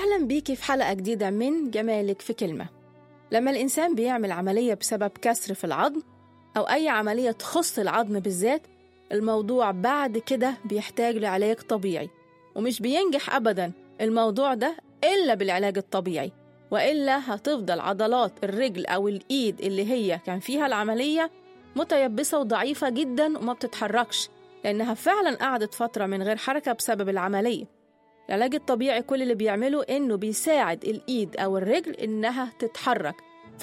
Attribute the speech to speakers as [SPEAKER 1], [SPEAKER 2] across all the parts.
[SPEAKER 1] أهلا بيكي في حلقة جديدة من جمالك في كلمة لما الإنسان بيعمل عملية بسبب كسر في العظم أو أي عملية تخص العظم بالذات الموضوع بعد كده بيحتاج لعلاج طبيعي ومش بينجح أبدا الموضوع ده إلا بالعلاج الطبيعي وإلا هتفضل عضلات الرجل أو الإيد اللي هي كان فيها العملية متيبسة وضعيفة جدا وما بتتحركش لأنها فعلا قعدت فترة من غير حركة بسبب العملية العلاج الطبيعي كل اللي بيعمله إنه بيساعد الإيد أو الرجل إنها تتحرك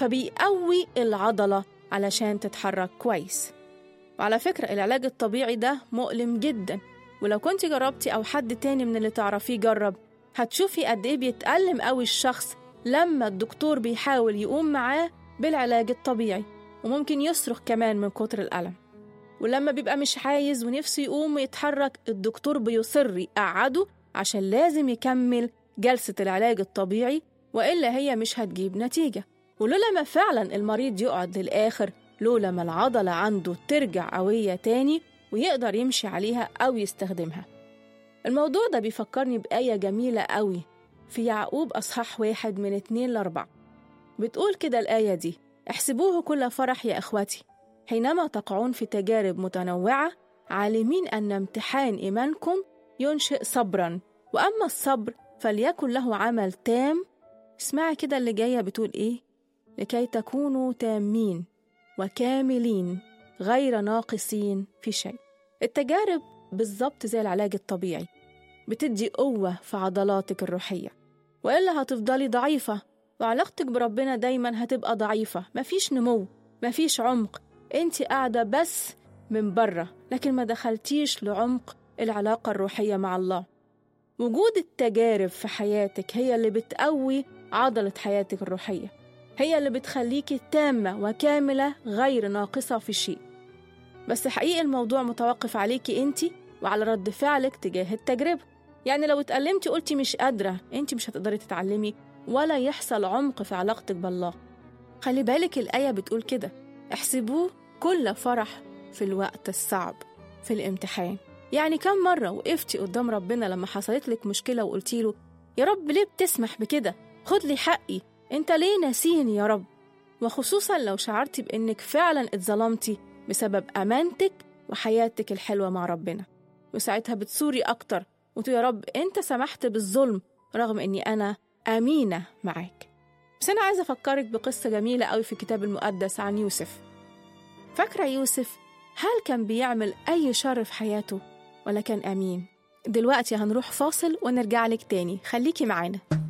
[SPEAKER 1] فبيقوي العضلة علشان تتحرك كويس وعلى فكرة العلاج الطبيعي ده مؤلم جدا ولو كنت جربتي أو حد تاني من اللي تعرفيه جرب هتشوفي قد إيه بيتألم قوي الشخص لما الدكتور بيحاول يقوم معاه بالعلاج الطبيعي وممكن يصرخ كمان من كتر الألم ولما بيبقى مش عايز ونفسه يقوم ويتحرك الدكتور بيصر يقعده عشان لازم يكمل جلسة العلاج الطبيعي وإلا هي مش هتجيب نتيجة ولولا ما فعلا المريض يقعد للآخر لولا ما العضلة عنده ترجع قوية تاني ويقدر يمشي عليها أو يستخدمها الموضوع ده بيفكرني بآية جميلة قوي في يعقوب أصحاح واحد من اتنين لأربعة بتقول كده الآية دي احسبوه كل فرح يا إخوتي حينما تقعون في تجارب متنوعة عالمين أن امتحان إيمانكم ينشئ صبرا وأما الصبر فليكن له عمل تام اسمعي كده اللي جاية بتقول إيه لكي تكونوا تامين وكاملين غير ناقصين في شيء التجارب بالظبط زي العلاج الطبيعي بتدي قوة في عضلاتك الروحية وإلا هتفضلي ضعيفة وعلاقتك بربنا دايما هتبقى ضعيفة مفيش نمو مفيش عمق انت قاعدة بس من بره لكن ما دخلتيش لعمق العلاقة الروحية مع الله وجود التجارب في حياتك هي اللي بتقوي عضلة حياتك الروحية هي اللي بتخليكي تامة وكاملة غير ناقصة في شيء بس حقيقي الموضوع متوقف عليكي انت وعلى رد فعلك تجاه التجربة يعني لو اتألمتي قلتي مش قادرة انت مش هتقدري تتعلمي ولا يحصل عمق في علاقتك بالله خلي بالك الآية بتقول كده احسبوه كل فرح في الوقت الصعب في الامتحان يعني كم مرة وقفتي قدام ربنا لما حصلت لك مشكلة وقلتي له يا رب ليه بتسمح بكده خد لي حقي انت ليه ناسيني يا رب وخصوصا لو شعرتي بانك فعلا اتظلمتي بسبب امانتك وحياتك الحلوة مع ربنا وساعتها بتصوري اكتر وتقولي يا رب انت سمحت بالظلم رغم اني انا امينة معاك بس انا عايزة افكرك بقصة جميلة قوي في الكتاب المقدس عن يوسف فاكرة يوسف هل كان بيعمل أي شر في حياته ولا كان أمين؟ دلوقتي هنروح فاصل ونرجع لك تاني خليكي معانا